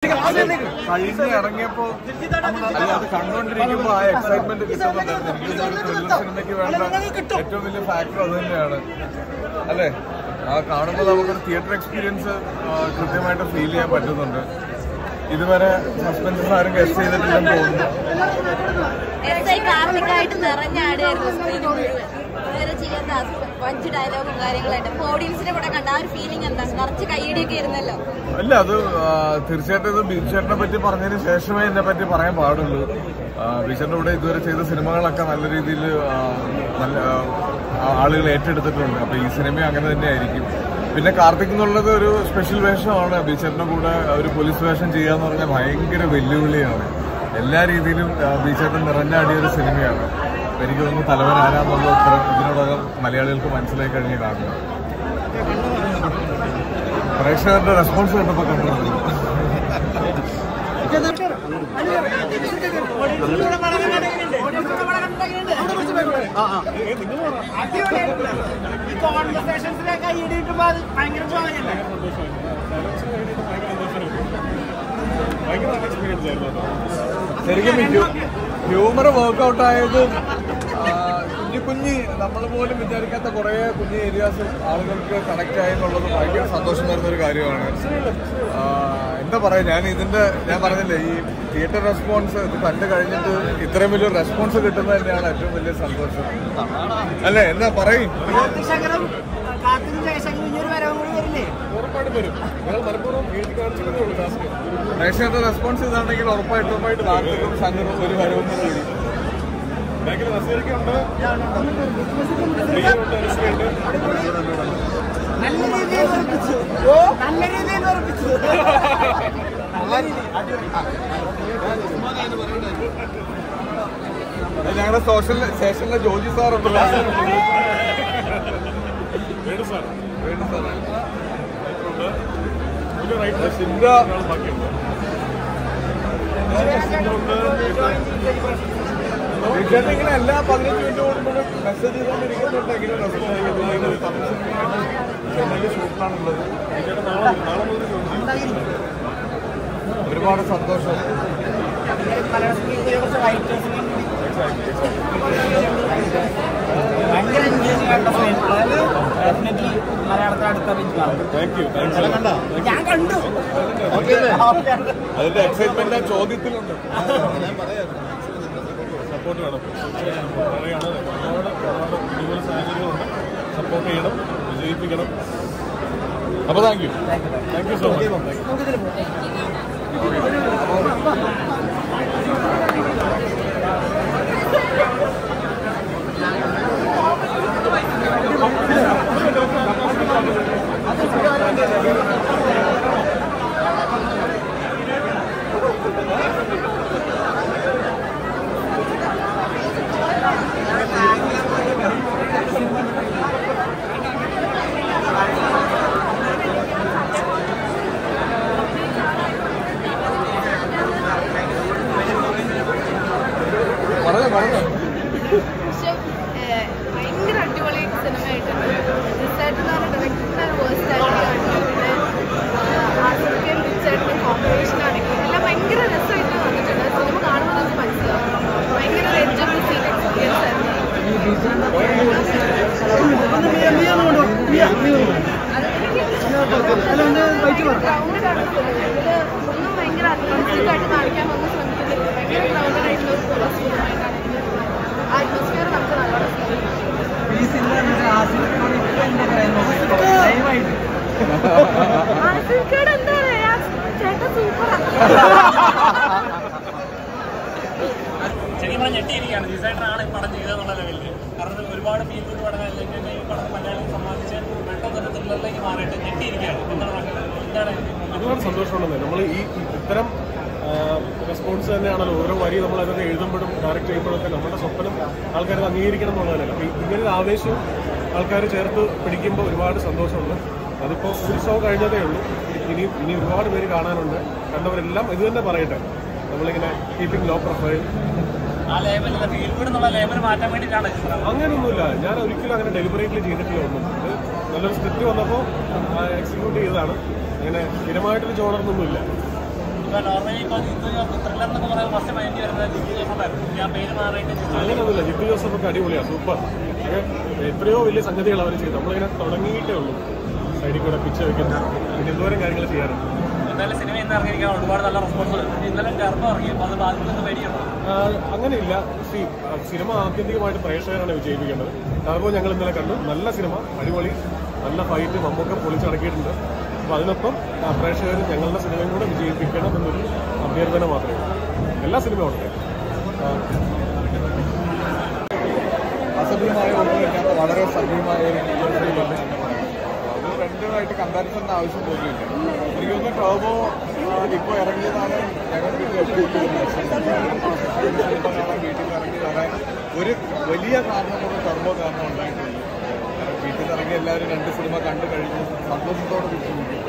കഴിഞ്ഞ് ഇറങ്ങിയപ്പോ അല്ല അത് കണ്ടുകൊണ്ടിരിക്കുമ്പോ ആ എക്സൈറ്റ്മെന്റ് കിട്ടുന്നുണ്ടായിരുന്നു എനിക്ക് ത്രില്ലർ സിനിമയ്ക്ക് വേണ്ട ഏറ്റവും വലിയ ഫാക്ടർ അത് തന്നെയാണ് അല്ലേ ആ കാണുമ്പോൾ നമുക്കൊരു തിയേറ്റർ എക്സ്പീരിയൻസ് കൃത്യമായിട്ട് ഫീൽ ചെയ്യാൻ പറ്റുന്നുണ്ട് ഇതുവരെ സസ്പെൻസസ് ആരും ഗസ്റ്റ് ചെയ്തിട്ടില്ലെന്ന് തോന്നുന്നു എസ് ഐ കാർത്തികായിട്ട് നിറഞ്ഞാടുമായിരുന്നു സ്ക്രീൻ മുഴുവൻ ഇതുവരെ ചെയ്യാത്ത പഞ്ച് ഡയലോഗും കാര്യങ്ങളായിട്ട് അപ്പൊ ഓഡിയൻസിനെ കൂടെ കണ്ട ആ ഒരു ഫീലിംഗ് എന്താ നിറച്ച് കൈയടിയൊക്കെ ഇരുന്നല്ലോ അല്ല അത് ആ, തീർച്ചയായിട്ടും ഇത് ബിജുചേട്ടനെ പറ്റി പറഞ്ഞതിന് ശേഷമേ എന്നെ പറ്റി പറയാൻ പാടുള്ളൂ ആ, ബിജുചേട്ടൻ്റെ കൂടെ ഇതുവരെ ചെയ്ത സിനിമകളൊക്കെ നല്ല രീതിയിൽ നല്ല ആ, ആളുകൾ ഏറ്റെടുത്തിട്ടുണ്ട് അപ്പൊ ഈ സിനിമ അങ്ങനെ തന്നെ ആയിരിക്കും പിന്നെ കാർത്തിക് എന്നുള്ളത് ഒരു സ്പെഷ്യൽ വേഷമാണ് ബിജുചേട്ടൻ്റെ കൂടെ ഒരു പോലീസ് വേഷം ചെയ്യാന്ന് പറഞ്ഞാൽ ഭയങ്കര വെല്ലുവിളിയാണ് എല്ലാ രീതിയിലും ആ, ബിജുചേട്ടൻ നിറഞ്ഞാടിയ ഒരു സിനിമയാണ് അപ്പൊ എനിക്ക് തോന്നുന്നു തലവൻ ആരാന്നുള്ള ഉത്തരം ഇതിനോടകം മലയാളികൾക്ക് മനസ്സിലായി കഴിഞ്ഞ് കാണുന്നു പ്രേക്ഷകരുടെ റെസ്പോൺസ് കണ്ടപ്പോ കണ്ടു കോൺവെർസേഷൻസിലെ കൈയിടിയിട്ടുമ്പോ അത് ഭയങ്കര സ്വാധീനല്ലേ ശരിക്കും ഹ്യൂമർ വർക്ക്ഔട്ട് ആയത് ആ, കുഞ്ഞു കുഞ്ഞി നമ്മൾ പോലും വിചാരിക്കാത്ത കുറെ കുഞ്ഞു ഏരിയാസ് ആളുകൾക്ക് കണക്ട് ആയി എന്നുള്ളത് ഭയങ്കര സന്തോഷം തരുന്ന ഒരു കാര്യമാണ് ആ, എന്താ പറയാ ഞാൻ ഇതിന്റെ ഞാൻ പറഞ്ഞില്ലേ ഈ തിയേറ്റർ റെസ്പോൺസ് ഇത് കണ്ടു കഴിഞ്ഞിട്ട് ഇത്രയും വലിയൊരു റെസ്പോൺസ് കിട്ടുന്നത് തന്നെയാണ് ഏറ്റവും വലിയ സന്തോഷം അല്ലേ എന്താ പറയും ശങ്കരം കാത്തിനും ജയശങ്കരും ഇനിയൊരു വരവും കൂടി വരില്ലേ പ്രേക്ഷകരുടെ റെസ്പോൺസ് ഇതാണെങ്കിൽ ഉറപ്പായിട്ടും ഉറപ്പായിട്ട് നാട്ടിലും ശങ്കറും ഒരു വരവും കൂടി നല്ല രീതിയിൽ ഉറപ്പിച്ചു നല്ല രീതിയിൽ ഉറപ്പിച്ചു ഞങ്ങളുടെ സോഷ്യൽ സ്റ്റേഷനിലെ ജോജി സാർ ഉണ്ടല്ലോ വേണു സാർ. സിംഗ വിജയൻ ഇങ്ങനെ എല്ലാ പതിനഞ്ച് മിനിറ്റ് കൂടുമ്പോഴും മെസ്സേജ് ചെയ്തുകൊണ്ടിരിക്കുന്നുണ്ട് ഇങ്ങനെ ചെന്നൈയിൽ ഷൂട്ടിലാണുള്ളത് ഒരുപാട് സന്തോഷം മലയാള സിനിമയെ കുറിച്ച് റൈറ്റേഴ്സിനെ ഭയങ്കര എൻഗേജിംഗ് ആയിട്ടുള്ള സിനിമ ഡെഫിനറ്റ്ലി മലയാളത്തിൽ അടുത്ത ബിജ് ഞാൻ കണ്ടു അതിന്റെ എക്സൈറ്റ്മെന്റ് ആ ചോദ്യത്തിലുണ്ട് സപ്പോർട്ട് വേണം പറയാണ് ഒരുപാട് ഒരുപാട് ഇതുപോലെ സാഹചര്യങ്ങളുണ്ട് സപ്പോർട്ട് ചെയ്യണം വിജയിപ്പിക്കണം അപ്പൊ thank you thank you so much പറഞ്ഞു പറഞ്ഞു പക്ഷെ ഏഹ്, ഭയങ്കര അടിപൊളി സിനിമയായിട്ടുണ്ട് റിസൾട്ട് എന്ന് പറഞ്ഞ ഡയറക്ടറിന്റെ വേഴ്സാലിറ്റി ആണെങ്കിലും പിന്നെ ആസിഫിക്കൻ റിച്ചേർഡിന്റെ കോമ്പിനേഷൻ ആണെങ്കിലും എല്ലാം ഭയങ്കര രസമായിട്ട് വന്നിട്ടുണ്ട് സിനിമ കാണുമ്പോൾ നമുക്ക് മനസ്സിലാവും ഭയങ്കര ഒരു എൻജോയബിൾ ഫീൽ എക്സ്പീരിയൻസ് ആയിരുന്നു ഗ്രൗണ്ടഡ് ആണെന്ന് തോന്നുന്നു ഇതില് ഒന്നും ഭയങ്കര അഡ്വാൻസ്ഡ് ആയിട്ട് കാണിക്കാൻ ഒന്നും ശ്രമിക്കുന്നില്ല ഭയങ്കര ഗ്രൗണ്ടഡ് ആയിട്ടുള്ള ഒരു പോലീസ് ഫിലിമായിട്ടാണ് എനിക്ക് തോന്നുന്നത് അറ്റ്മോസ്ഫിയർ നമുക്ക് നല്ലോണം ഫീൽ ചെയ്യും ഈ സിനിമ കണ്ടിട്ട് ആസിഫിനോട് ഇപ്പൊ എന്താ പറയുന്നത് ലൈവായിട്ട് ആസിഫ്കേട് എന്താ പറയാ ചേട്ടൻ സൂപ്പറാ ശരിക്കും പറഞ്ഞാൽ ഞെട്ടിയിരിക്കുകയാണ് ഡിസൈനറാണ് ഈ പടം ചെയ്തതെന്നുള്ള ലെവലിൽ കാരണം ഇത് ഒരുപാട് ഫീൽ ഗുഡ് പടങ്ങൾ അല്ലെങ്കിൽ ഈ പടം മലയാളം സമ്മാനിച്ച് പെട്ടെന്ന് തന്നെ ത്രില്ലറിലേക്ക് മാറിയിട്ട് ഞെട്ടിയിരിക്കുകയാണ് എന്താണ് പറയുന്നത്? എന്താണ് ഒരുപാട് സന്തോഷമുണ്ടെന്ന് നമ്മൾ ഈ ഈ ഇത്തരം റെസ്പോൺസ് തന്നെയാണല്ലോ ഓരോ വരി നമ്മൾ അതൊക്കെ എഴുതുമ്പോഴും ഡയറക്റ്റ് ചെയ്യുമ്പോഴൊക്കെ നമ്മുടെ സ്വപ്നം ആൾക്കാർ അംഗീകരിക്കണം എന്നുള്ളതല്ല അപ്പോൾ ഇങ്ങനെ ഒരു ആവേശം ആൾക്കാർ ചേർത്ത് പിടിക്കുമ്പോൾ ഒരുപാട് സന്തോഷമുണ്ട് അതിപ്പോൾ ഒരു ഷോ കഴിഞ്ഞതേ ഉള്ളൂ ഇനി ഇനി ഒരുപാട് പേര് കാണാനുണ്ട് കണ്ടവരെല്ലാം ഇത് തന്നെ പറയട്ടെ നമ്മളിങ്ങനെ കീപ്പിംഗ് ലോ പ്രൊഫൈൽ ആ ലേബൽ ഫീൽ ഗുഡ് എന്നുള്ള ലേബൽ മാറ്റാൻ വേണ്ടിയിട്ടാണ് ഈ ചിത്രം അങ്ങനെയൊന്നുമില്ല ഞാൻ ഒരിക്കലും അങ്ങനെ ഡെലിബറേറ്റ്ലി ചെയ്തിട്ടില്ല ഒന്നും ഇത് നല്ലൊരു സ്ക്രിപ്റ്റ് വന്നപ്പോൾ എക്സിക്യൂട്ട് ചെയ്തതാണ് അങ്ങനെ സ്ഥിരമായിട്ടൊരു ജോണർന്നൊന്നുമില്ല ഇപ്പൊ നോർമലി ഇപ്പൊ ത്രില്ലർ എന്നൊക്കെ പറയുമ്പോൾ ഫസ്റ്റ് മൈൻഡ് വരുന്നത് ജിത്തു ജോസഫായിരുന്നു ഞാൻ പേര് മാറിയിട്ട് ജിത്തു അങ്ങനെയൊന്നുമില്ല ജിത്തു ജോസഫ് ഒക്കെ അടിപൊളിയാണ് സൂപ്പർ പക്ഷേ എത്രയോ വലിയ സംഗതികൾ അവർ ചെയ്തു നമ്മളിങ്ങനെ തുടങ്ങിയിട്ടേ ഉള്ളൂ സൈഡിൽ കൂടെ പിച്ച് വെക്കുന്ന പിന്നെ എന്തോരം കാര്യങ്ങൾ ചെയ്യാറുണ്ട് എന്തായാലും സിനിമ ഇന്ന് ഇറങ്ങിയിരിക്കാൻ ഒരുപാട് നല്ല റെസ്പോൺസ് ഇന്നലെ ഗർഭം ഇറങ്ങിയപ്പോൾ അത് ബാധിക്കുന്ന പേടിയുണ്ടോ ആ, അങ്ങനെയില്ല സി ആ, സിനിമ ആത്യന്തികമായിട്ട് പ്രേക്ഷകരാണ് വിജയിപ്പിക്കേണ്ടത് കാരണം ഞങ്ങൾ ഇന്നലെ കണ്ടു നല്ല സിനിമ അടിപൊളി നല്ല ഫൈറ്റ് മമ്മൊക്കെ പൊളിച്ചടക്കിയിട്ടുണ്ട് അപ്പോൾ അതിനൊപ്പം ആ, പ്രേക്ഷകർ ഞങ്ങളുടെ സിനിമയും കൂടെ വിജയിപ്പിക്കണം എന്നൊരു അഭ്യർത്ഥന മാത്രമേ ഉള്ളൂ എല്ലാ സിനിമയും ഉണ്ട് ആ, അസഭ്യമായ ഒന്നുമില്ലാത്ത വളരെ സഭ്യമായ ഒരു ഫിലിമാണ് അത് രണ്ടുമായിട്ട് കമ്പാരിസണിന്റെ ആവശ്യം പോലുമില്ല എനിക്ക് തോന്നുന്നു ടോബോ ഇപ്പോൾ ഇറങ്ങിയതാണ് ഞങ്ങൾക്ക് വീട്ടിൽ ഇറങ്ങി വരാൻ ഒരു വലിയ കാരണം കൊണ്ട് ടർബോ കാരണം ഉണ്ടായിട്ടില്ല വീട്ടിൽ ഇറങ്ങി എല്ലാവരും രണ്ട് സിനിമ കണ്ടു കഴിഞ്ഞു സന്തോഷത്തോടെ തിരിച്ചു